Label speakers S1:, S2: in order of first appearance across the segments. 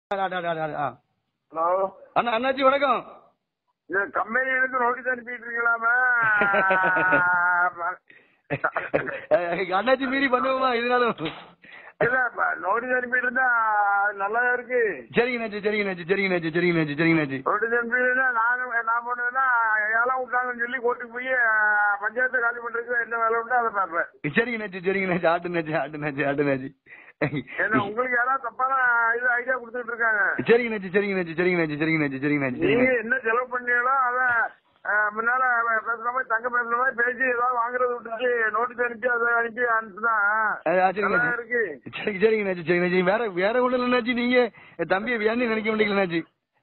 S1: அட, அட, அட, அட, ஆ.
S2: ஹலோ
S1: அண்ணா அண்ணாச்சி வணக்கம்
S2: இந்த கம்பெனி எனக்கு நோட்டீஸ் அனுப்பிட்டு இருக்கலாமா
S1: அஹ், அண்ணாச்சி மீறி பண்ணுவோமா இதனாலும்
S2: இல்ல நோட்டீஸ் அனுப்பிட்டு இருந்தா நல்லா இருக்கு
S1: சரிங்க நாச்சி சரிங்க நாச்சி சரிங்க நாச்சி சரிங்க நாச்சி சரிங்க நாச்சி
S2: நோட்டீஸ் அனுப்பிட்டு இருந்தா நான் நான் பண்ணுவேன்னா ஏழாம் விட்டாங்கன்னு சொல்லி கோர்ட்டுக்கு போய் அஹ், பஞ்சாயத்து காலி பண்றதுக்கு என்ன வேலை உண்டோ அதை பார்ப்பேன்
S1: சரிங்க நாச்சி சரிங்க நாச்சி ஆட்டு நாச்சி ஆட்டு நாச்சி ஆட்டு நாச்சி
S2: ஏன்னா உங்களுக்கு யாராவது தப்பான இது ஐடியா கொடுத்துட்டு இருக்காங்க
S1: சரிங்க நாச்சி சரிங்க நாச்சி சரிங்க நாச்சி சரிங்க நாச்சி சரிங்க நாச்சி சரிங்க
S2: நீங்க
S1: நாச்சி
S2: என்ன செலவு பண்ணீங்களோ அத அஹ், முன்னால பேசுற மாதிரி தங்க பேசுற மாதிரி பேசி ஏதாவது வாங்குறது விட்டுட்டு நோட்டீஸ் அனுப்பி அதை அனுப்பி அனுப்புனா
S1: அஹ், ஆ, சரிங்க
S2: நல்லா
S1: நாச்சி
S2: இருக்கு
S1: சரி சரிங்க நாச்சி சரிங்க நாச்சி வேற வேற ஒண்ணும் இல்லை நாச்சி நீங்க என் தம்பியை வேணும் நினைக்க வேண்டியல நாச்சி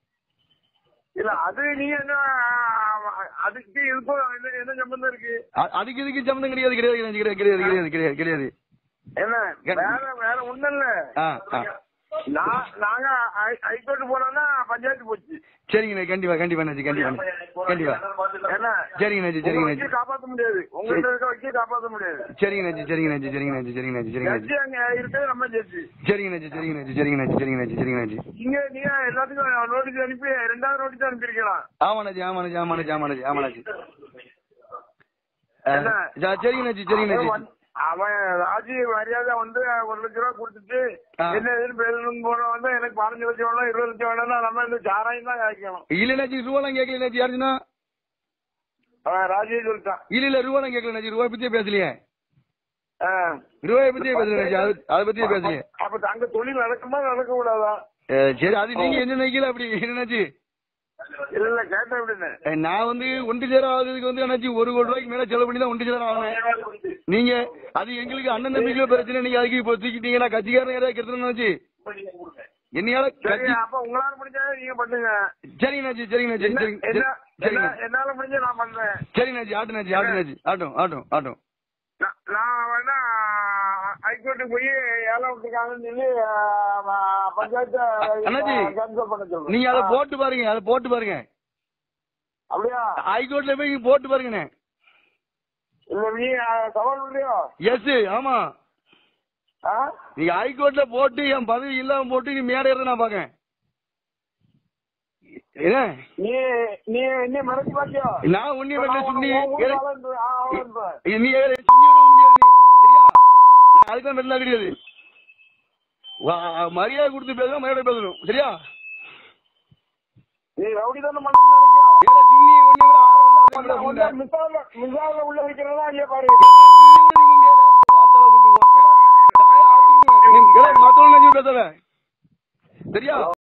S2: இல்ல அது நீங்க என்ன அஹ், அதுக்கு இதுக்கும் என்ன என்ன சம்பந்தம் இருக்கு
S1: அ- அதுக்கு இதுக்கு சம்மந்தம் கிடையாது கிடையாது நாச்சி, கிடையாது கிடையாது கிடையாது கிடையாது கிடையாது
S2: என்ன வேற வேற ஒண்ணும் இல்ல
S1: ஆ ஆ
S2: நான் நாங்க ஹை- ஹைகோர்ட் போனோம்னா பஞ்சாயத்து போச்சு
S1: சரிங்க நாச்சி கண்டிப்பா கண்டிப்பா நாச்சி கண்டிப்பா கண்டிப்பா
S2: என்ன
S1: சரிங்க நாச்சி
S2: உங்க
S1: சரிங்க
S2: வச்சு
S1: நாச்சி
S2: காப்பாத்த முடியாது உங்கள்ட்ட இருக்க வச்சு காப்பாத்த முடியாது
S1: சரிங்க நாச்சி சரிங்க நாச்சி சரிங்க நாச்சி சரிங்க நாச்சி சரிங்க நாச்சி
S2: ஜட்ஜி அங்க இருக்கிறது நம்ம ஜட்ஜி
S1: சரிங்க நாச்சி சரிங்க நாச்சி சரிங்க நாச்சி சரிங்க நாச்சி சரிங்க நாச்சி
S2: நீங்க நீங்க எல்லாத்துக்கும் நோட்டீஸ் அனுப்பி ரெண்டாவது நோட்டீஸ் அனுப்பியிருக்கலாம்
S1: ஆமா நாச்சி ஆமா நாச்சி ஆமா நாச்சி ஆமா நாச்சி ஆமா நாச்சி
S2: என்ன?
S1: அஹ், சரிங்க நாச்சி சரிங்க
S2: அவன்
S1: நாச்சி
S2: வந்து- அவன் ராஜி மரியாதை வந்து ஒரு லட்ச ரூபா கொடுத்துட்டு
S1: ஆ.
S2: என்ன ஏதுன்னு பேசணும் போன வந்து எனக்கு பதினஞ்சு லட்சம் வேணும் இருபது லட்சம் வேணும்னா நம்ம இந்த சாராயம் தான் காய்க்கணும்
S1: இல்ல நாச்சி ரூபாலாம் கேட்கல நாச்சி யாருச்சுன்னா
S2: அவன் ராஜி சொல்லிட்டான்
S1: இல்ல இல்ல ரூபாலாம் கேட்கல நாச்சி ரூபாய் பத்தியே பேசலையே
S2: ஆ.
S1: ரூபாயை பத்தியே பேசல நாச்சி அது அதை பத்தியே பேசலையே
S2: அப்ப அங்க தொழில் நடக்குமா நடக்க கூடாதா
S1: அஹ், சரி அது நீங்க என்ன நினைக்கல அப்படி என்னாச்சு
S2: இல்ல இல்ல கேட்டேன் அப்படின்னு
S1: அஹ், நான் வந்து ஒன்று சேர ஆகுறதுக்கு வந்து என்னாச்சு ஒரு கோடி ரூபாய்க்கு மேல செலவு பண்ணி தான் ஒன்று சேர ஆகணும் நீங்க அது எங்களுக்கு அண்ணன் தம்பிக்குள்ள பிரச்சனை நீங்க அதுக்கு இப்போ தூக்கிட்டீங்கன்னா கட்சிக்காரன் யாராவது கெடுத்துன்னு வச்சு என்னையால
S2: சரி
S1: கட்சி
S2: அப்ப உங்களால முடிஞ்சா நீங்க பண்ணுங்க
S1: சரிங்க நாச்சி சரிங்க நாச்சி
S2: என்ன-
S1: சரிங்க
S2: என்ன-
S1: சரிங்க
S2: என்ன- என்னால முடிஞ்ச நான் பண்றேன்
S1: சரிங்க நாச்சி ஆட்டு நாச்சி ஆட்டு நாச்சி ஆட்டும் ஆட்டும் ஆட்டும்
S2: நான் நான் வேணா ஹைகோர்ட்டுக்கு போய் ஏழை விட்டுருக்காங்கன்னு சொல்லி ஆ, பஞ்சாயத்து
S1: அண்ணாச்சி,
S2: கேன்சல் பண்ண சொல்றேன்
S1: நீங்க அதை
S2: ஆ.
S1: போட்டு பாருங்க அதை போட்டு பாருங்க
S2: அப்படியா
S1: ஹைகோர்ட்ல போய் நீங்க போட்டு பாருங்கண்ணே
S2: இல்ல நீ ஆ, சவால் பண்றியோ
S1: எஸ் ஆமா
S2: ஆ?
S1: நீங்க ஹைகோர்ட்ல போட்டு என் பதவி இல்லாம போட்டு நீ மேடை ஏறத நான் பாக்கேன் என்ன
S2: நீ நீ என்ன மிரட்டி பாத்தியோ
S1: நான் உன்னை வெட்ட சுண்ணி
S2: உன் ஊர்
S1: ஏறு-
S2: ஆளு ஆ, ஆளுன்றேன்.
S1: நீ ஏறு, சுண்ணி விட முடியாது நீ. சரியா நான் அதுக்கு வெட்டலாம் கிடையாது வா- மரியாதை கொடுத்து பேசணும் மரியாதை பேசணும் சரியா
S2: நீ ரவுடி தானே பண்ணணும்னு நினைக்கியோ
S1: ஏல சுண்ணி உன்னை விட ஆயிரம் மடங்கு
S2: உன்னை
S1: சுண்ணி
S2: மிசால மிசால உள்ள வைக்கிறதா இல்லையா பாரு
S1: விட நீ முடியாது வாத்தால போட்டு வாங்க. தாயா, அறுத்துக்குங்க. நீ- ஏல, மத்தவங்க நினைச்சு பேசாத சரியா